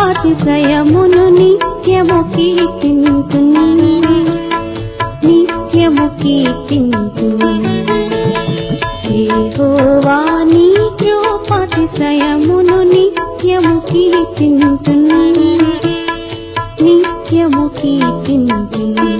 కృపాతిశయమును నిత్యము కీర్తింతును నిత్యము కీర్తింతును యెహోవా నీ కృపాతిశయమును నిత్యము కీర్తింతును నిత్యము కీర్తింతును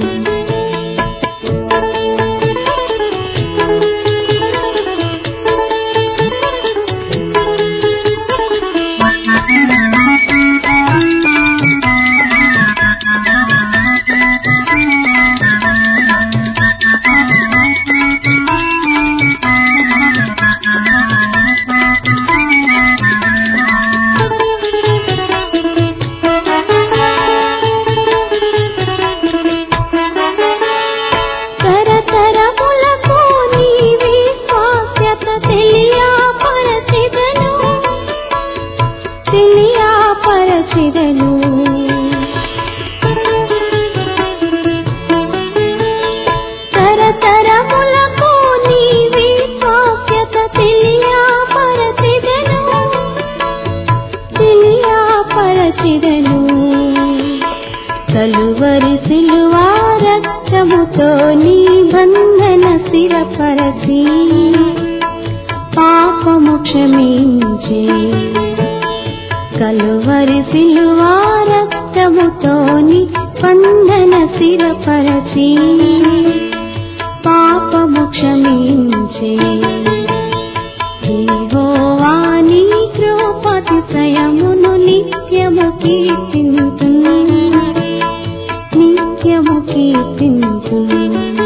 తరతరములకు నీ విశ్వాస్యత తెలియపరచెదను తెలియపరచెదను తరతరములకు నీ విశ్వాస్యత తెలియపరచెదను తెలియపరచెదను కలువరి సిలువా రక్తముతో నీ బంధన స్థిరపరచి పాపము క్షమించే కలువరి సిలువా రక్తముతో నీ బంధన స్థిరపరచి పాపము క్షమించే యెహోవా నీ కృపాతిశయమును నిత్యము కీర్తింతును నిత్యము కీర్తింతును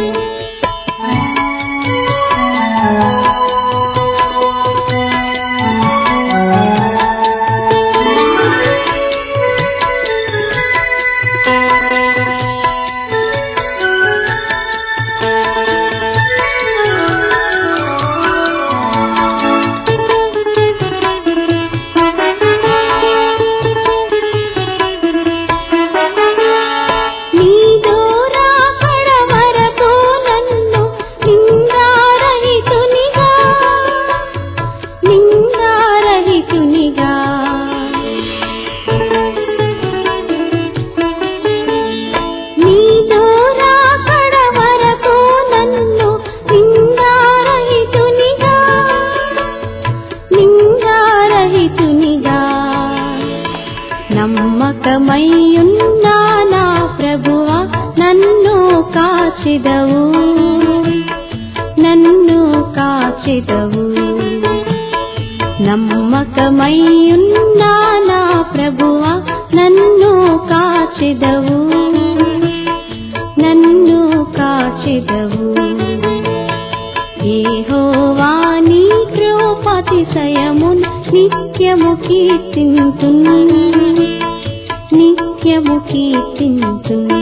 నీదు రాకడ వరకు నన్ను నిందారహితునిగా నిందారహితునిగా నీదు రాకడ వరకు నన్ను నిందారహితునిగా నిందారహితునిగా నమ్మకమయ్యున్నా నా ప్రభువ నన్ను కాచిదవు నన్ను కాచిదవు నమ్మకమయ్యున్నా నా ప్రభువ నన్ను కాచిదవు నన్ను కాచిదవు యెహోవా నీ కృపాతిశయమున్ నిత్యము కీర్తింతును నిత్యము కీర్తింతును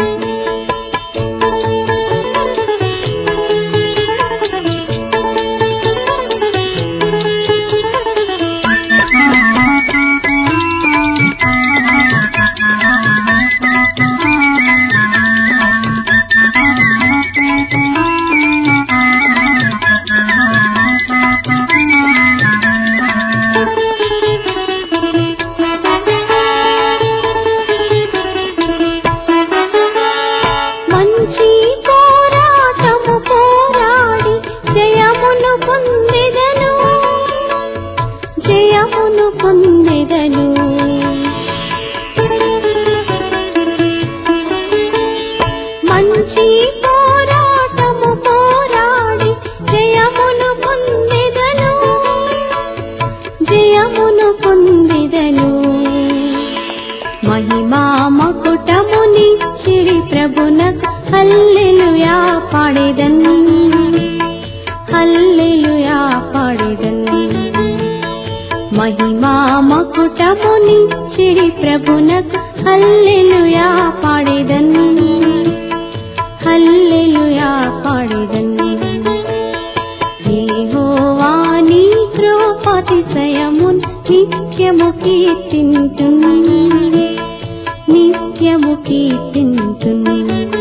మంచి పోరాటము పోరాడి జయమును పొందెదను జయమును పొందెదను మంచి పోరాటము పోరాడి జయమును పొందెదను జయమును పొందెదను మహిమా మకుటమునిచ్చిడి ప్రభునకు హల్లెలూయా పాడెదన్ హల్లెలూయా పాడెదన్ మహిమా మకుటమునిచ్చిడి ప్రభునకు హల్లెలూయా పాడెదన్ హల్లెలూయా పాడెదన్ యెహోవా నీ కృపాతిశయమున్ నిత్యము కీర్తింతును నిత్యము కీర్తింతును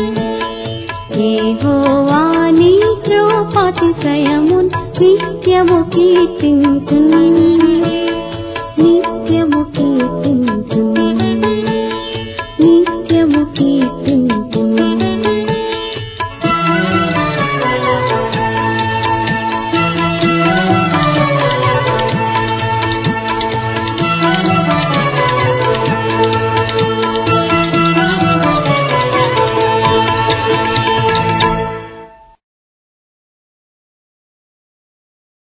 యెహోవా నీ కృపాతిశయమున్ నిత్యము కీర్తింతును